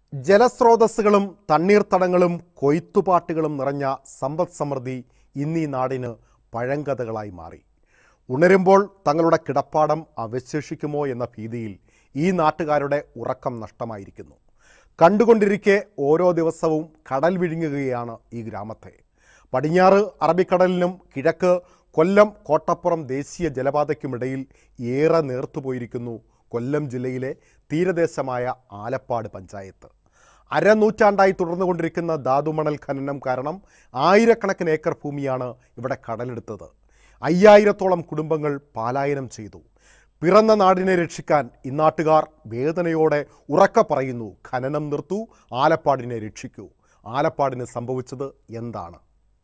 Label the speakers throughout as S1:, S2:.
S1: ജലസ്രോതസ്സുകളും തണ്ണീർത്തടങ്ങളും കൊയ്ത്തുപാട്ടുകളും നിറഞ്ഞ സമ്പദ് സമൃദ്ധി ഇന്നീ നാടിന് പഴങ്കഥകളായി മാറി ഉണരുമ്പോൾ തങ്ങളുടെ കിടപ്പാടം അവശേഷിക്കുമോ എന്ന ഭീതിയിൽ ഈ നാട്ടുകാരുടെ ഉറക്കം നഷ്ടമായിരിക്കുന്നു കണ്ടുകൊണ്ടിരിക്കെ ഓരോ ദിവസവും കടൽ വിഴുങ്ങുകയാണ് ഈ ഗ്രാമത്തെ പടിഞ്ഞാറ് അറബിക്കടലിനും കിഴക്ക് കൊല്ലം കോട്ടപ്പുറം ദേശീയ ജലപാതയ്ക്കുമിടയിൽ ഏറെ നേർത്തുപോയിരിക്കുന്നു കൊല്ലം ജില്ലയിലെ തീരദേശമായ ആലപ്പാട് പഞ്ചായത്ത് അരനൂറ്റാണ്ടായി തുടർന്നുകൊണ്ടിരിക്കുന്ന ധാതുമണൽ ഖനനം കാരണം ആയിരക്കണക്കിന് ഏക്കർ ഭൂമിയാണ് ഇവിടെ കടലെടുത്തത് അയ്യായിരത്തോളം കുടുംബങ്ങൾ പലായനം ചെയ്തു പിറന്ന നാടിനെ രക്ഷിക്കാൻ ഇന്നാട്ടുകാർ വേദനയോടെ ഉറക്ക പറയുന്നു ഖനനം നിർത്തൂ ആലപ്പാടിനെ രക്ഷിക്കൂ ആലപ്പാടിന് സംഭവിച്ചത് എന്താണ്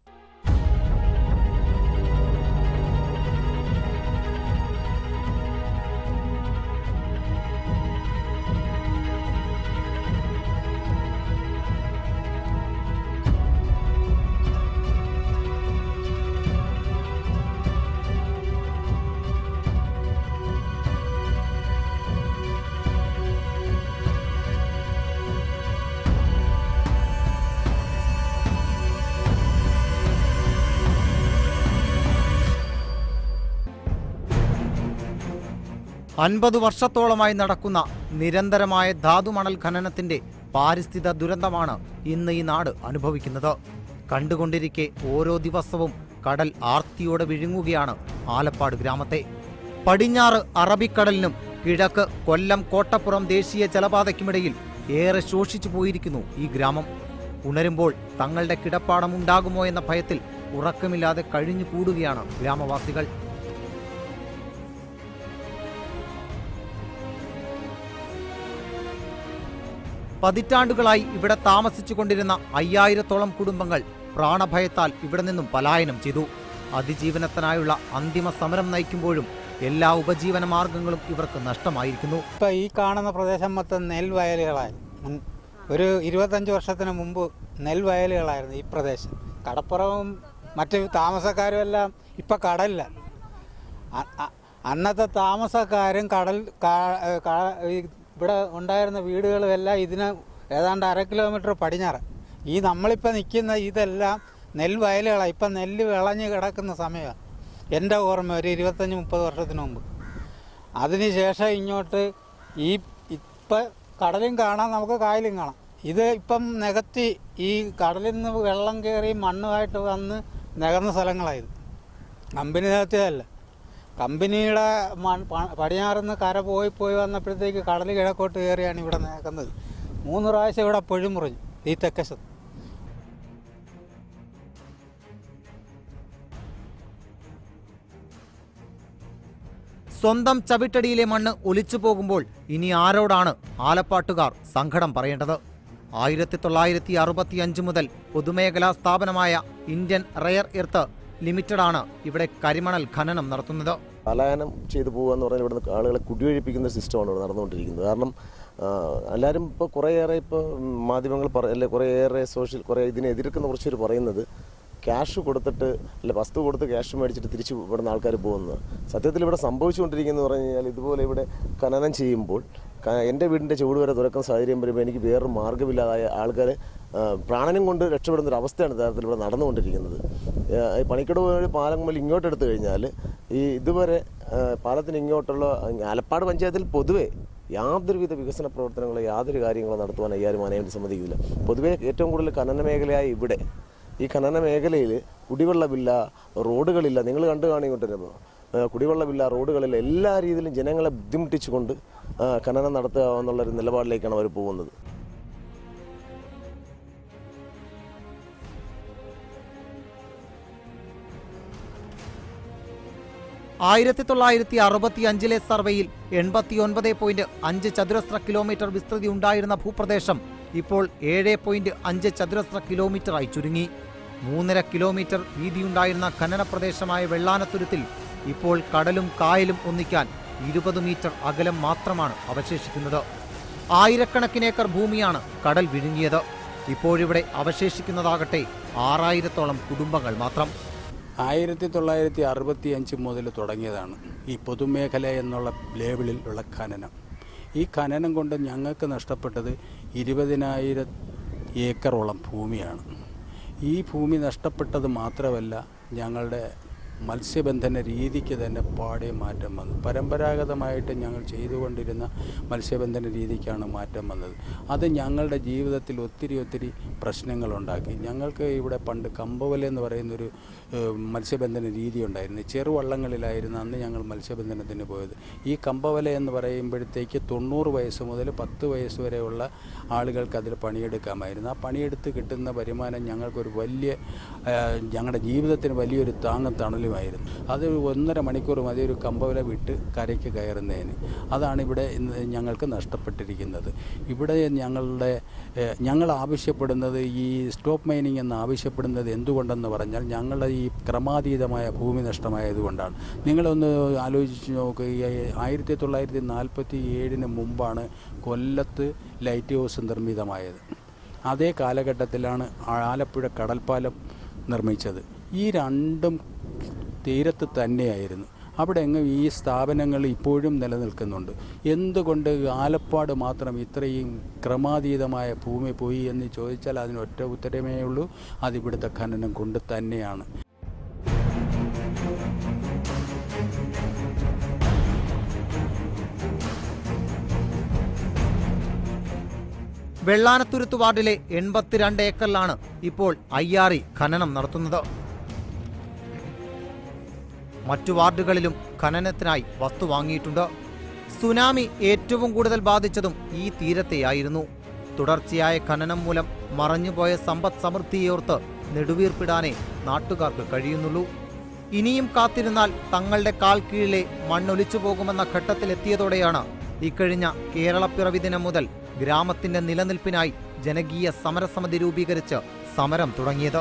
S2: അൻപത് വർഷത്തോളമായി നടക്കുന്ന നിരന്തരമായ ധാതുമണൽ ഖനനത്തിന്റെ പാരിസ്ഥിതിക ദുരന്തമാണ് ഇന്ന് ഈ നാട് അനുഭവിക്കുന്നത് കണ്ടുകൊണ്ടിരിക്കെ ഓരോ ദിവസവും കടൽ ആർത്തിയോടെ വിഴുങ്ങുകയാണ് ആലപ്പാട് ഗ്രാമത്തെ പടിഞ്ഞാറ് അറബിക്കടലിനും കിഴക്ക് കൊല്ലം കോട്ടപ്പുറം ദേശീയ ജലപാതയ്ക്കുമിടയിൽ ഏറെ ശോഷിച്ചു പോയിരിക്കുന്നു ഈ ഗ്രാമം ഉണരുമ്പോൾ തങ്ങളുടെ കിടപ്പാടം ഉണ്ടാകുമോ എന്ന ഭയത്തിൽ ഉറക്കമില്ലാതെ കഴിഞ്ഞു കൂടുകയാണ് ഗ്രാമവാസികൾ പതിറ്റാണ്ടുകളായി ഇവിടെ താമസിച്ചു കൊണ്ടിരുന്ന അയ്യായിരത്തോളം കുടുംബങ്ങൾ പ്രാണഭയത്താൽ ഇവിടെ നിന്നും പലായനം ചെയ്തു അതിജീവനത്തിനായുള്ള അന്തിമ സമരം നയിക്കുമ്പോഴും എല്ലാ ഉപജീവന മാർഗങ്ങളും ഇവർക്ക് നഷ്ടമായിരിക്കുന്നു
S3: ഇപ്പം ഈ കാണുന്ന പ്രദേശം മൊത്തം നെൽവയലുകളായി മുൻ ഒരു ഇരുപത്തഞ്ച് വർഷത്തിന് മുമ്പ് നെൽവയലുകളായിരുന്നു ഈ പ്രദേശം കടപ്പുറവും മറ്റ് താമസക്കാരും എല്ലാം ഇപ്പം കടലില്ല അ- അ- അന്നത്തെ താമസക്കാരും കടൽ കാ- കാ- ഈ ഇവിടെ ഉണ്ടായിരുന്ന വീടുകളും എല്ലാം ഇതിന് ഏതാണ്ട് അര കിലോമീറ്റർ പടിഞ്ഞാറ് ഈ നമ്മളിപ്പോൾ നിൽക്കുന്ന ഇതെല്ലാം നെൽവയലുകളാണ് ഇപ്പം നെല്ല് വിളഞ്ഞ് കിടക്കുന്ന സമയമാണ് എൻ്റെ ഓർമ്മ ഒരു ഇരുപത്തഞ്ച് മുപ്പത് വർഷത്തിന് മുമ്പ് അതിനുശേഷം ഇങ്ങോട്ട് ഈ ഇപ്പം കടലും കാണാം നമുക്ക് കായലും കാണാം ഇത് ഇപ്പം നികത്തി ഈ കടലിൽ നിന്ന് വെള്ളം കയറി മണ്ണുമായിട്ട് വന്ന് നികന്ന സ്ഥലങ്ങളായത് കമ്പനി നികത്തിയതല്ല കമ്പനിയുടെ മൺ പ- പടിഞ്ഞാറുനിന്ന് കര പോയി പോയി വന്നപ്പോഴത്തേക്ക് കടൽ കിഴക്കോട്ട് കയറിയാണ് ഇവിടെ നിൽക്കുന്നത് മൂന്ന് പ്രാവശ്യം ഇവിടെ പൊഴിമുറിഞ്ഞു ഈ തെക്കശത്ത്
S2: സ്വന്തം ചവിട്ടടിയിലെ മണ്ണ് ഒലിച്ചു പോകുമ്പോൾ ഇനി ആരോടാണ് ആലപ്പാട്ടുകാർ സങ്കടം പറയേണ്ടത് ആയിരത്തി തൊള്ളായിരത്തി അറുപത്തി അഞ്ച് മുതൽ പൊതുമേഖലാ സ്ഥാപനമായ ഇന്ത്യൻ റയർ എർത്ത് ലിമിറ്റഡാണ് ഇവിടെ കരിമണൽ ഖനനം നടത്തുന്നത്
S4: പലായനം ചെയ്തു പോകുക എന്ന് പറഞ്ഞാൽ ഇവിടുന്ന് ആളുകളെ കുടിയൊഴിപ്പിക്കുന്ന സിസ്റ്റമാണ് ഇവിടെ നടന്നുകൊണ്ടിരിക്കുന്നത് കാരണം ആ, എല്ലാവരും ഇപ്പോൾ കുറേയേറെ ഇപ്പോൾ മാധ്യമങ്ങൾ പറ അല്ലെ കുറേയേറെ സോഷ്യൽ കുറേ ഇതിനെ എതിർക്കുന്ന കുറച്ചൊരു പറയുന്നത് ക്യാഷ് കൊടുത്തിട്ട് അല്ല വസ്തു കൊടുത്ത് ക്യാഷ് മേടിച്ചിട്ട് തിരിച്ച് ഇവിടുന്ന് ആൾക്കാർ പോകുന്നത് സത്യത്തിൽ ഇവിടെ സംഭവിച്ചുകൊണ്ടിരിക്കുന്നത് പറഞ്ഞു കഴിഞ്ഞാൽ ഇതുപോലെ ഇവിടെ ഖനനം ചെയ്യുമ്പോൾ ക- എൻ്റെ വീടിൻ്റെ ചുവട് വരെ തുറക്കുന്ന സാഹചര്യം വരുമ്പോൾ എനിക്ക് വേറൊരു മാർഗ്ഗമില്ലാതായ ആൾക്കാർ പ്രാണനും കൊണ്ട് രക്ഷപ്പെടുന്ന ഒരു അവസ്ഥയാണ് യഥാർത്ഥത്തിൽ ഇവിടെ നടന്നുകൊണ്ടിരിക്കുന്നത് ആ, ഈ പണിക്കട് വഴി പാലം മുതൽ ഇങ്ങോട്ട് എടുത്തു കഴിഞ്ഞാൽ ഈ ഇതുവരെ ആ, പാലത്തിന് ഇങ്ങോട്ടുള്ള ആലപ്പാട് പഞ്ചായത്തിൽ പൊതുവെ യാതൊരുവിധ വികസന പ്രവർത്തനങ്ങളോ യാതൊരു കാര്യങ്ങളോ നടത്തുവാൻ അയ്യാരും മാനേജ് സമ്മതിക്കില്ല പൊതുവെ ഏറ്റവും കൂടുതൽ ഖനന മേഖലയായ ഇവിടെ ഈ ഖനന മേഖലയിൽ കുടിവെള്ളമില്ല റോഡുകളില്ല നിങ്ങൾ കണ്ടു കാണിക്കൊണ്ടിരുമ്പോൾ കുടിവെള്ളമില്ല റോഡുകളില്ല എല്ലാ രീതിയിലും ജനങ്ങളെ ബുദ്ധിമുട്ടിച്ചുകൊണ്ട് ആ, ഖനനം നടത്തുക എന്നുള്ളൊരു നിലപാടിലേക്കാണ് അവർ പോകുന്നത്
S2: ആയിരത്തി തൊള്ളായിരത്തി അറുപത്തി അഞ്ചിലെ സർവേയിൽ എൺപത്തി ഒൻപത് പോയിന്റ് അഞ്ച് ചതുരശ്ര കിലോമീറ്റർ വിസ്തൃതി ഉണ്ടായിരുന്ന ഭൂപ്രദേശം ഇപ്പോൾ ഏഴ് പോയിന്റ് അഞ്ച് ചതുരശ്ര കിലോമീറ്ററായി ചുരുങ്ങി മൂന്നര കിലോമീറ്റർ വീതിയുണ്ടായിരുന്ന ഖനന പ്രദേശമായ വെള്ളാനത്തുരുത്തിൽ ഇപ്പോൾ കടലും കായലും ഒന്നിക്കാൻ ഇരുപത് മീറ്റർ അകലം മാത്രമാണ് അവശേഷിക്കുന്നത് ആയിരക്കണക്കിന് ഏക്കർ ഭൂമിയാണ് കടൽ വിഴുങ്ങിയത് ഇപ്പോഴിവിടെ അവശേഷിക്കുന്നതാകട്ടെ ആറായിരത്തോളം കുടുംബങ്ങൾ മാത്രം
S5: ആയിരത്തി തൊള്ളായിരത്തി അറുപത്തി അഞ്ച് മുതൽ തുടങ്ങിയതാണ് ഈ പൊതുമേഖല എന്നുള്ള ലേബിളിൽ ഉള്ള ഖനനം ഈ ഖനനം കൊണ്ട് ഞങ്ങൾക്ക് നഷ്ടപ്പെട്ടത് ഇരുപതിനായിരം ഏക്കറോളം ഭൂമിയാണ് ഈ ഭൂമി നഷ്ടപ്പെട്ടത് മാത്രമല്ല ഞങ്ങളുടെ മത്സ്യബന്ധന രീതിക്ക് തന്നെ പാടെ മാറ്റം വന്നു പരമ്പരാഗതമായിട്ട് ഞങ്ങൾ ചെയ്തുകൊണ്ടിരുന്ന മത്സ്യബന്ധന രീതിക്കാണ് മാറ്റം വന്നത് അത് ഞങ്ങളുടെ ജീവിതത്തിൽ ഒത്തിരി ഒത്തിരി പ്രശ്നങ്ങളുണ്ടാക്കി ഞങ്ങൾക്ക് ഇവിടെ പണ്ട് കമ്പവല എന്ന് പറയുന്നൊരു ഏഹ്, മത്സ്യബന്ധന രീതി ഉണ്ടായിരുന്നു ചെറുവള്ളങ്ങളിലായിരുന്നു അന്ന് ഞങ്ങൾ മത്സ്യബന്ധനത്തിന് പോയത് ഈ കമ്പവല എന്ന് പറയുമ്പോഴത്തേക്ക് തൊണ്ണൂറ് വയസ്സ് മുതൽ പത്ത് വയസ്സ് വരെയുള്ള ആളുകൾക്ക് അതിൽ പണിയെടുക്കാമായിരുന്നു ആ പണിയെടുത്ത് കിട്ടുന്ന വരുമാനം ഞങ്ങൾക്കൊരു വലിയ ഏഹ്, ഞങ്ങളുടെ ജീവിതത്തിന് വലിയൊരു താങ്ങും തണലുമായിരുന്നു അത് ഒന്നര മണിക്കൂർ മതി ഒരു കമ്പവല വിട്ട് കരയ്ക്ക് കയറുന്നതിന് അതാണ് ഇവിടെ ഇന്ന് ഞങ്ങൾക്ക് നഷ്ടപ്പെട്ടിരിക്കുന്നത് ഇവിടെ ഞങ്ങളുടെ ഏഹ്, ഞങ്ങൾ ആവശ്യപ്പെടുന്നത് ഈ സ്റ്റോപ്പ് മൈനിങ് എന്ന് ആവശ്യപ്പെടുന്നത് എന്തുകൊണ്ടെന്ന് പറഞ്ഞാൽ ഞങ്ങളുടെ ഈ ക്രമാതീതമായ ഭൂമി നഷ്ടമായതുകൊണ്ടാണ് നിങ്ങളൊന്ന് ആലോചിച്ച് നോക്കുക ഈ ആയിരത്തി തൊള്ളായിരത്തി നാൽപ്പത്തി ഏഴിന് മുമ്പാണ് കൊല്ലത്ത് ലൈറ്റ് ഹൗസ് നിർമ്മിതമായത് അതേ കാലഘട്ടത്തിലാണ് ആലപ്പുഴ കടൽപ്പാലം നിർമ്മിച്ചത് ഈ രണ്ടും തീരത്ത് തന്നെയായിരുന്നു അവിടെ എങ്ങും ഈ സ്ഥാപനങ്ങൾ ഇപ്പോഴും നിലനിൽക്കുന്നുണ്ട് എന്തുകൊണ്ട് ആലപ്പാട് മാത്രം ഇത്രയും ക്രമാതീതമായ ഭൂമി പോയി എന്ന് ചോദിച്ചാൽ അതിന് ഒറ്റ ഉത്തരമേ ഉള്ളൂ അതിവിടുത്തെ ഖനനം കൊണ്ട് തന്നെയാണ്
S2: വെള്ളാനത്തുരുത്ത് വാർഡിലെ എൺപത്തിരണ്ട് ഏക്കറിലാണ് ഇപ്പോൾ ഐ ആർ ഇ ഖനനം നടത്തുന്നത് മറ്റു വാർഡുകളിലും ഖനനത്തിനായി വസ്തു വാങ്ങിയിട്ടുണ്ട് സുനാമി ഏറ്റവും കൂടുതൽ ബാധിച്ചതും ഈ തീരത്തെയായിരുന്നു തുടർച്ചയായ ഖനനം മൂലം മറഞ്ഞുപോയ സമ്പദ് സമൃദ്ധിയോർത്ത് നെടുവീർപ്പിടാനേ നാട്ടുകാർക്ക് കഴിയുന്നുള്ളൂ ഇനിയും കാത്തിരുന്നാൽ തങ്ങളുടെ കാൽ കീഴിലെ മണ്ണൊലിച്ചു പോകുമെന്ന ഘട്ടത്തിലെത്തിയതോടെയാണ് ഇക്കഴിഞ്ഞ കേരളപ്പിറവി ദിനം മുതൽ ഗ്രാമത്തിന്റെ നിലനിൽപ്പിനായി ജനകീയ സമരസമിതി രൂപീകരിച്ച് സമരം തുടങ്ങിയത്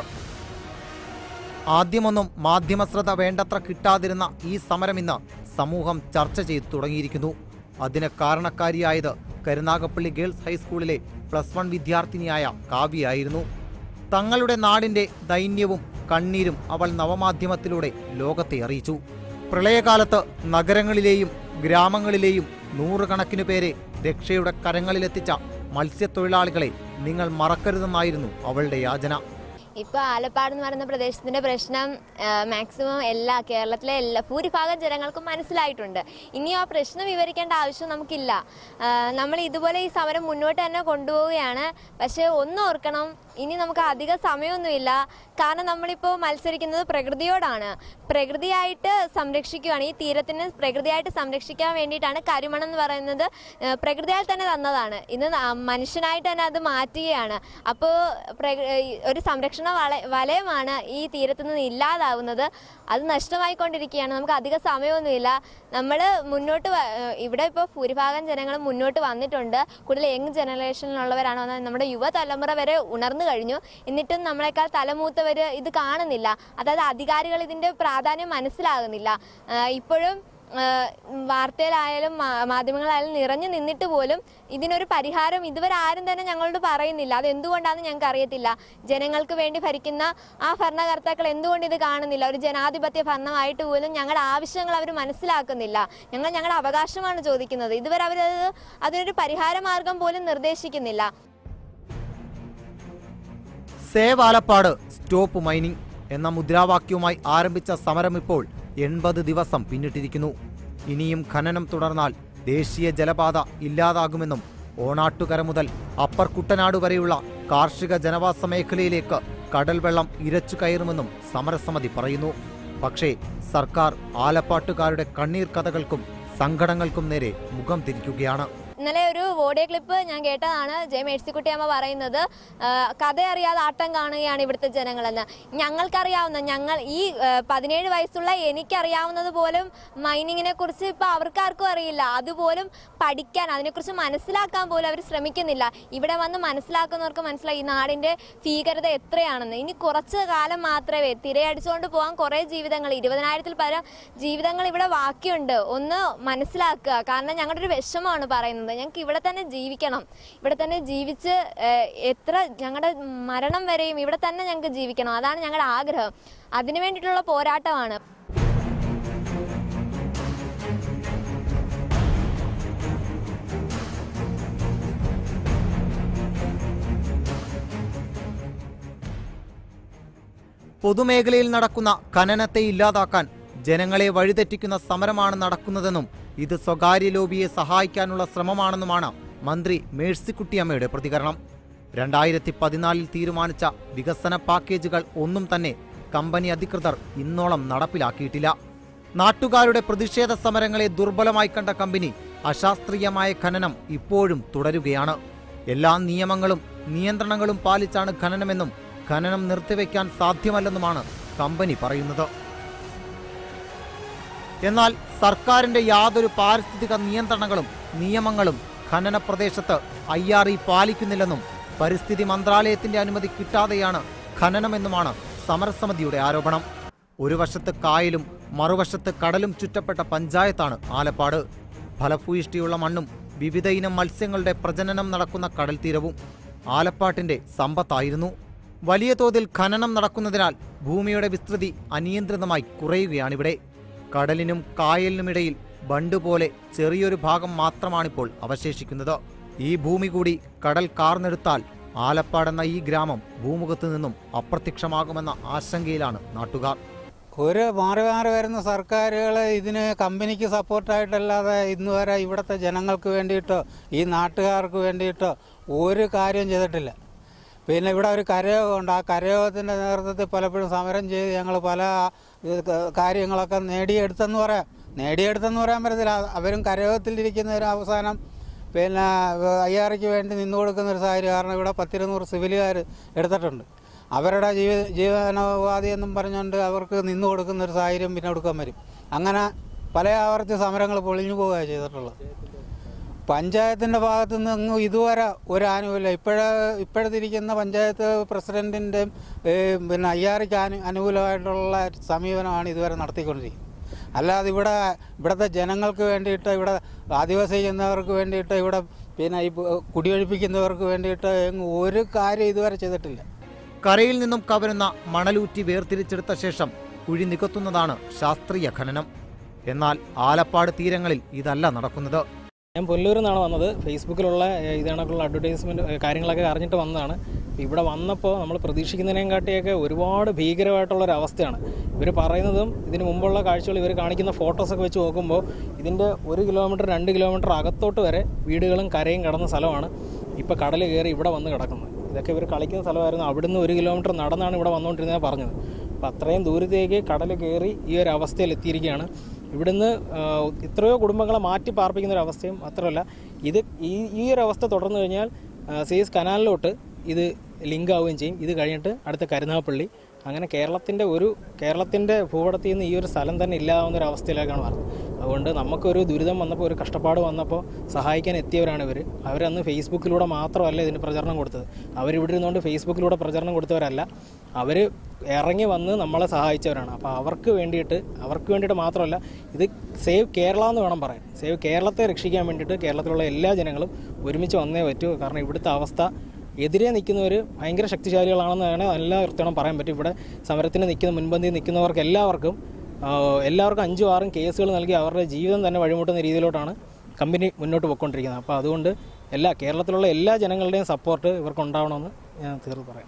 S2: ആദ്യമൊന്നും മാധ്യമശ്രദ്ധ വേണ്ടത്ര കിട്ടാതിരുന്ന ഈ സമരം ഇന്ന് സമൂഹം ചർച്ച ചെയ്തു തുടങ്ങിയിരിക്കുന്നു അതിന് കാരണക്കാരിയായത് കരുനാഗപ്പള്ളി ഗേൾസ് ഹൈസ്കൂളിലെ പ്ലസ് വൺ വിദ്യാർത്ഥിനിയായ കാവ്യയായിരുന്നു തങ്ങളുടെ നാടിന്റെ ദൈന്യവും കണ്ണീരും അവൾ നവമാധ്യമത്തിലൂടെ ലോകത്തെ അറിയിച്ചു പ്രളയകാലത്ത് നഗരങ്ങളിലെയും ഗ്രാമങ്ങളിലെയും നൂറുകണക്കിനു പേരെ രക്ഷയുടെ കരങ്ങളിലെത്തിച്ച മത്സ്യത്തൊഴിലാളികളെ നിങ്ങൾ മറക്കരുതെന്നായിരുന്നു അവളുടെ യാചന
S6: ഇപ്പോൾ ആലപ്പാട് എന്ന് പറയുന്ന പ്രദേശത്തിന്റെ പ്രശ്നം മാക്സിമം എല്ലാ കേരളത്തിലെ എല്ലാ ഭൂരിഭാഗം ജനങ്ങൾക്കും മനസ്സിലായിട്ടുണ്ട് ഇനിയും ആ പ്രശ്നം വിവരിക്കേണ്ട ആവശ്യം നമുക്കില്ല ആ, നമ്മൾ ഇതുപോലെ ഈ സമരം മുന്നോട്ട് തന്നെ കൊണ്ടുപോവുകയാണ് പക്ഷേ ഒന്ന് ഓർക്കണം ഇനി നമുക്ക് അധിക സമയമൊന്നുമില്ല കാരണം നമ്മളിപ്പോൾ മത്സരിക്കുന്നത് പ്രകൃതിയോടാണ് പ്രകൃതിയായിട്ട് സംരക്ഷിക്കുകയാണ് ഈ തീരത്തിന് പ്രകൃതിയായിട്ട് സംരക്ഷിക്കാൻ വേണ്ടിയിട്ടാണ് കരിമണം എന്ന് പറയുന്നത് ആ, പ്രകൃതിയാൽ തന്നെ തന്നതാണ് ഇന്ന് ന- മനുഷ്യനായിട്ട് തന്നെ അത് മാറ്റുകയാണ് അപ്പോൾ ഒരു സംരക്ഷണ വള വലയമാണ് ഈ തീരത്ത് നിന്ന് ഇല്ലാതാവുന്നത് അത് നഷ്ടമായിക്കൊണ്ടിരിക്കുകയാണ് നമുക്ക് അധിക സമയമൊന്നുമില്ല നമ്മൾ മുന്നോട്ട് വ- ഏഹ് ഇവിടെ ഇപ്പോൾ ഭൂരിഭാഗം ജനങ്ങൾ മുന്നോട്ട് വന്നിട്ടുണ്ട് കൂടുതൽ യങ് ജനറേഷനിലുള്ളവരാണ് വന്നത് നമ്മുടെ യുവതലമുറ വരെ ഉണർന്നു കഴിഞ്ഞു എന്നിട്ടും നമ്മളെക്കാൾ തലമൂത്തവർ ഇത് കാണുന്നില്ല അതായത് അധികാരികൾ ഇതിൻ്റെ പ്രാധാന്യം മനസ്സിലാകുന്നില്ല ഏഹ് ഇപ്പോഴും ഏഹ് വാർത്തയിലായാലും മാ- മാധ്യമങ്ങളായാലും നിറഞ്ഞു നിന്നിട്ട് പോലും ഇതിനൊരു പരിഹാരം ഇതുവരെ ആരും തന്നെ ഞങ്ങളോട് പറയുന്നില്ല അത് എന്തുകൊണ്ടാണെന്ന് ഞങ്ങൾക്ക് അറിയത്തില്ല ജനങ്ങൾക്ക് വേണ്ടി ഭരിക്കുന്ന ആ ഭരണകർത്താക്കൾ എന്തുകൊണ്ട് ഇത് കാണുന്നില്ല ഒരു ജനാധിപത്യ ഭരണമായിട്ട് പോലും ഞങ്ങളുടെ ആവശ്യങ്ങൾ അവർ മനസ്സിലാക്കുന്നില്ല ഞങ്ങൾ ഞങ്ങളുടെ അവകാശമാണ് ചോദിക്കുന്നത് ഇതുവരെ അവരത് അതിനൊരു പരിഹാര മാർഗം പോലും നിർദ്ദേശിക്കുന്നില്ല
S2: സേവ് ആലപ്പാട് സ്റ്റോപ്പ് മൈനിങ് എന്ന മുദ്രാവാക്യവുമായി ആരംഭിച്ച സമരം ഇപ്പോൾ എൺപത് ദിവസം പിന്നിട്ടിരിക്കുന്നു ഇനിയും ഖനനം തുടർന്നാൽ ദേശീയ ജലപാത ഇല്ലാതാകുമെന്നും ഓണാട്ടുകര മുതൽ അപ്പർ കുട്ടനാട് വരെയുള്ള കാർഷിക ജനവാസ മേഖലയിലേക്ക് കടൽ വെള്ളം ഇരച്ചു കയറുമെന്നും സമരസമിതി പറയുന്നു പക്ഷേ സർക്കാർ ആലപ്പാട്ടുകാരുടെ കണ്ണീർ കഥകൾക്കും സങ്കടങ്ങൾക്കും നേരെ മുഖം തിരിക്കുകയാണ്
S6: ഇന്നലെ ഒരു ഓഡിയോ ക്ലിപ്പ് ഞാൻ കേട്ടതാണ് ജെ മേഴ്സിക്കുട്ടിയമ്മ പറയുന്നത് ആ, കഥ അറിയാതെ ആട്ടം കാണുകയാണ് ഇവിടുത്തെ ജനങ്ങളെന്ന് ഞങ്ങൾക്കറിയാവുന്ന ഞങ്ങൾ ഈ ആ, പതിനേഴ് വയസ്സുള്ള എനിക്കറിയാവുന്നത് പോലും മൈനിങ്ങിനെ കുറിച്ച് ഇപ്പൊ അവർക്കാർക്കും അറിയില്ല അതുപോലും പഠിക്കാൻ അതിനെക്കുറിച്ച് മനസ്സിലാക്കാൻ പോലും അവർ ശ്രമിക്കുന്നില്ല ഇവിടെ വന്ന് മനസ്സിലാക്കുന്നവർക്ക് മനസ്സിലായി ഈ നാടിന്റെ ഭീകരത എത്രയാണെന്ന് ഇനി കുറച്ച് കാലം മാത്രമേ തിരയടിച്ചുകൊണ്ട് പോകാൻ കുറേ ജീവിതങ്ങൾ ഇരുപതിനായിരത്തിൽ പരം ജീവിതങ്ങൾ ഇവിടെ ബാക്കിയുണ്ട് ഒന്ന് മനസ്സിലാക്കുക കാരണം ഞങ്ങളുടെ ഒരു വിഷമമാണ് പറയുന്നത് ഞങ്ങൾക്ക് ഇവിടെ തന്നെ ജീവിക്കണം ഇവിടെ തന്നെ ജീവിച്ച് ഏഹ്, എത്ര ഞങ്ങളുടെ മരണം വരെയും ഇവിടെ തന്നെ ഞങ്ങൾക്ക് ജീവിക്കണം അതാണ് ഞങ്ങളുടെ ആഗ്രഹം അതിനു വേണ്ടിയിട്ടുള്ള പോരാട്ടമാണ്
S2: പൊതുമേഖലയിൽ നടക്കുന്ന ഖനനത്തെ ഇല്ലാതാക്കാൻ ജനങ്ങളെ വഴിതെറ്റിക്കുന്ന സമരമാണ് നടക്കുന്നതെന്നും ഇത് സ്വകാര്യ ലോബിയെ സഹായിക്കാനുള്ള ശ്രമമാണെന്നുമാണ് മന്ത്രി മേഴ്സിക്കുട്ടിയമ്മയുടെ പ്രതികരണം രണ്ടായിരത്തി പതിനാലിൽ തീരുമാനിച്ച വികസന പാക്കേജുകൾ ഒന്നും തന്നെ കമ്പനി അധികൃതർ ഇന്നോളം നടപ്പിലാക്കിയിട്ടില്ല നാട്ടുകാരുടെ പ്രതിഷേധ സമരങ്ങളെ ദുർബലമായി കണ്ട കമ്പനി അശാസ്ത്രീയമായ ഖനനം ഇപ്പോഴും തുടരുകയാണ് എല്ലാ നിയമങ്ങളും നിയന്ത്രണങ്ങളും പാലിച്ചാണ് ഖനനമെന്നും ഖനനം നിർത്തിവെക്കാൻ സാധ്യമല്ലെന്നുമാണ് കമ്പനി പറയുന്നത് എന്നാൽ സർക്കാരിന്റെ യാതൊരു പാരിസ്ഥിതിക നിയന്ത്രണങ്ങളും നിയമങ്ങളും ഖനന പ്രദേശത്ത് ഐ ആർ ഇ പാലിക്കുന്നില്ലെന്നും പരിസ്ഥിതി മന്ത്രാലയത്തിന്റെ അനുമതി കിട്ടാതെയാണ് ഖനനമെന്നുമാണ് സമരസമിതിയുടെ ആരോപണം ഒരു വശത്ത് കായലും മറുവശത്ത് കടലും ചുറ്റപ്പെട്ട പഞ്ചായത്താണ് ആലപ്പാട് ഫലഭൂയിഷ്ടിയുള്ള മണ്ണും വിവിധ ഇനം മത്സ്യങ്ങളുടെ പ്രജനനം നടക്കുന്ന കടൽ തീരവും ആലപ്പാട്ടിന്റെ സമ്പത്തായിരുന്നു വലിയ തോതിൽ ഖനനം നടക്കുന്നതിനാൽ ഭൂമിയുടെ വിസ്തൃതി അനിയന്ത്രിതമായി കുറയുകയാണിവിടെ കടലിനും കായലിനുമിടയിൽ ബണ്ട് പോലെ ചെറിയൊരു ഭാഗം മാത്രമാണിപ്പോൾ അവശേഷിക്കുന്നത് ഈ ഭൂമി കൂടി കടൽ കാർന്നെടുത്താൽ ആലപ്പാടെന്ന ഈ ഗ്രാമം ഭൂമുഖത്തു നിന്നും അപ്രത്യക്ഷമാകുമെന്ന ആശങ്കയിലാണ് നാട്ടുകാർ
S3: ഒരു മാറി മാറി വരുന്ന സർക്കാരുകൾ ഇതിന് കമ്പനിക്ക് സപ്പോർട്ടായിട്ടല്ലാതെ ഇന്ന് വരെ ഇവിടുത്തെ ജനങ്ങൾക്ക് വേണ്ടിയിട്ടോ ഈ നാട്ടുകാർക്ക് വേണ്ടിയിട്ടോ ഒരു കാര്യം ചെയ്തിട്ടില്ല പിന്നെ ഇവിടെ ഒരു കരയോഗമുണ്ട് ആ കരയോഗത്തിൻ്റെ നേതൃത്വത്തിൽ പലപ്പോഴും സമരം ചെയ്ത് ഞങ്ങൾ പല ഇത് ക- കാര്യങ്ങളൊക്കെ നേടിയെടുത്തെന്ന് പറയാം നേടിയെടുത്തെന്ന് പറയാൻ പറ്റത്തില്ല അവരും കരയോഗത്തിലിരിക്കുന്ന ഒരു അവസാനം പിന്നെ അയ്യാറയ്ക്ക് വേണ്ടി നിന്നു കൊടുക്കുന്ന ഒരു സാഹചര്യം കാരണം ഇവിടെ പത്തിരുന്നൂറ് സിവിലുകാർ എടുത്തിട്ടുണ്ട് അവരുടെ ജീവ ജീവനോപാധി എന്നും പറഞ്ഞുകൊണ്ട് അവർക്ക് നിന്നു കൊടുക്കുന്ന ഒരു സാഹചര്യം പിന്നെ കൊടുക്കാൻ വരും അങ്ങനെ പല ആവർത്തി സമരങ്ങൾ പൊളിഞ്ഞു പോവുകയാണ് ചെയ്തിട്ടുള്ളത് പഞ്ചായത്തിൻ്റെ ഭാഗത്തു നിന്ന് ഇതുവരെ ഒരു ആനുകൂല്യം ഇപ്പോഴ ഇപ്പോഴത്തിരിക്കുന്ന പഞ്ചായത്ത് പ്രസിഡൻറ്റിൻ്റെയും പിന്നെ അയ്യാറിക്ക് അനു അനുകൂലമായിട്ടുള്ള സമീപനമാണ് ഇതുവരെ നടത്തിക്കൊണ്ടിരിക്കുന്നത് അല്ലാതെ ഇവിടെ ഇവിടുത്തെ ജനങ്ങൾക്ക് വേണ്ടിയിട്ട് ഇവിടെ ആദിവാസി ചെയ്യുന്നവർക്ക് വേണ്ടിയിട്ട് ഇവിടെ പിന്നെ ഈ കുടിയൊഴിപ്പിക്കുന്നവർക്ക് വേണ്ടിയിട്ട് എങ്ങും ഒരു കാര്യം ഇതുവരെ ചെയ്തിട്ടില്ല
S2: കരയിൽ നിന്നും കവരുന്ന മണലൂറ്റി വേർതിരിച്ചെടുത്ത ശേഷം കുഴി നികത്തുന്നതാണ് ശാസ്ത്രീയ ഖനനം എന്നാൽ ആലപ്പാട് തീരങ്ങളിൽ ഇതല്ല നടക്കുന്നത്
S7: ഞാൻ പുല്ലൂരിൽ നിന്നാണ് വന്നത് ഫേസ്ബുക്കിലുള്ള ഏഹ്, ഇത് കണക്കുള്ള അഡ്വർടൈസ്മെൻറ്റ് കാര്യങ്ങളൊക്കെ അറിഞ്ഞിട്ട് വന്നതാണ് ഇവിടെ വന്നപ്പോൾ നമ്മൾ പ്രതീക്ഷിക്കുന്നതിനേയും കാട്ടിയൊക്കെ ഒരുപാട് ഭീകരമായിട്ടുള്ള ഒരു അവസ്ഥയാണ് ഇവർ പറയുന്നതും ഇതിന് മുമ്പുള്ള കാഴ്ചകൾ ഇവർ കാണിക്കുന്ന ഫോട്ടോസൊക്കെ വെച്ച് നോക്കുമ്പോൾ ഇതിൻ്റെ ഒരു കിലോമീറ്റർ രണ്ട് കിലോമീറ്റർ അകത്തോട്ട് വരെ വീടുകളും കരയും കിടന്ന സ്ഥലമാണ് ഇപ്പോൾ കടൽ കയറി ഇവിടെ വന്ന് കിടക്കുന്നത് ഇതൊക്കെ ഇവർ കളിക്കുന്ന സ്ഥലമായിരുന്നു അവിടുന്ന് ഒരു കിലോമീറ്റർ നടന്നാണ് ഇവിടെ വന്നുകൊണ്ടിരുന്നത് പറഞ്ഞത് അപ്പോൾ അത്രയും ദൂരത്തേക്ക് കടൽ കയറി ഈ ഒരു അവസ്ഥയിൽ എത്തിയിരിക്കുകയാണ് ഇവിടുന്ന് ആ, എത്രയോ കുടുംബങ്ങളെ മാറ്റി പാർപ്പിക്കുന്ന ഒരു അവസ്ഥയും മാത്രമല്ല ഇത് ഈ ഈ ഒരു അവസ്ഥ തുടർന്നു കഴിഞ്ഞാൽ സീസ് കനാലിലോട്ട് ഇത് ലിങ്ക് ആവുകയും ചെയ്യും ഇത് കഴിഞ്ഞിട്ട് അടുത്ത കരുനാഗപ്പള്ളി അങ്ങനെ കേരളത്തിൻ്റെ ഒരു കേരളത്തിൻ്റെ ഭൂപടത്തിൽ നിന്ന് ഈ ഒരു സ്ഥലം തന്നെ ഇല്ലാതാവുന്ന ഒരു അവസ്ഥയിലേക്കാണ് വരുന്നത് അതുകൊണ്ട് നമുക്കൊരു ദുരിതം വന്നപ്പോൾ ഒരു കഷ്ടപ്പാട് വന്നപ്പോൾ സഹായിക്കാൻ എത്തിയവരാണ് ഇവർ അവരന്ന് ഫേസ്ബുക്കിലൂടെ മാത്രമല്ല ഇതിന് പ്രചരണം കൊടുത്തത് അവരിവിടെ ഇരുന്നുകൊണ്ട് ഫേസ്ബുക്കിലൂടെ പ്രചരണം കൊടുത്തവരല്ല അവർ ഇറങ്ങി വന്ന് നമ്മളെ സഹായിച്ചവരാണ് അപ്പോൾ അവർക്ക് വേണ്ടിയിട്ട് അവർക്ക് വേണ്ടിയിട്ട് മാത്രമല്ല ഇത് സേവ് കേരള എന്ന് വേണം പറയാൻ സേവ് കേരളത്തെ രക്ഷിക്കാൻ വേണ്ടിയിട്ട് കേരളത്തിലുള്ള എല്ലാ ജനങ്ങളും ഒരുമിച്ച് വന്നേ പറ്റൂ കാരണം ഇവിടുത്തെ അവസ്ഥ എതിരെ നിൽക്കുന്നവർ ഭയങ്കര ശക്തിശാലികളാണെന്ന് വേണേൽ എല്ലാ വൃത്തിയോളം പറയാൻ പറ്റും ഇവിടെ സമരത്തിന് നിൽക്കുന്ന മുൻപന്തിയിൽ നിൽക്കുന്നവർക്ക് എല്ലാവർക്കും ആ, എല്ലാവർക്കും അഞ്ചും ആറും കേസുകൾ നൽകി അവരുടെ ജീവിതം തന്നെ വഴിമുട്ടുന്ന രീതിയിലോട്ടാണ് കമ്പനി മുന്നോട്ട് പോയിക്കൊണ്ടിരിക്കുന്നത് അപ്പോൾ അതുകൊണ്ട് എല്ലാ കേരളത്തിലുള്ള എല്ലാ ജനങ്ങളുടെയും സപ്പോർട്ട് ഇവർക്ക് ഉണ്ടാവണമെന്ന് ഞാൻ തീർത്ത് പറയാം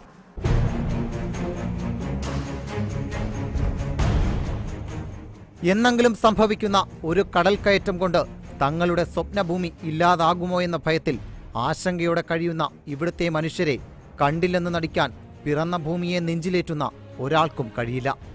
S2: എന്നെങ്കിലും സംഭവിക്കുന്ന ഒരു കടൽ കയറ്റം കൊണ്ട് തങ്ങളുടെ സ്വപ്നഭൂമി ഇല്ലാതാകുമോ എന്ന ഭയത്തിൽ ആശങ്കയോടെ കഴിയുന്ന ഇവിടുത്തെ മനുഷ്യരെ കണ്ടില്ലെന്ന് നടിക്കാൻ പിറന്ന ഭൂമിയെ നെഞ്ചിലേറ്റുന്ന ഒരാൾക്കും കഴിയില്ല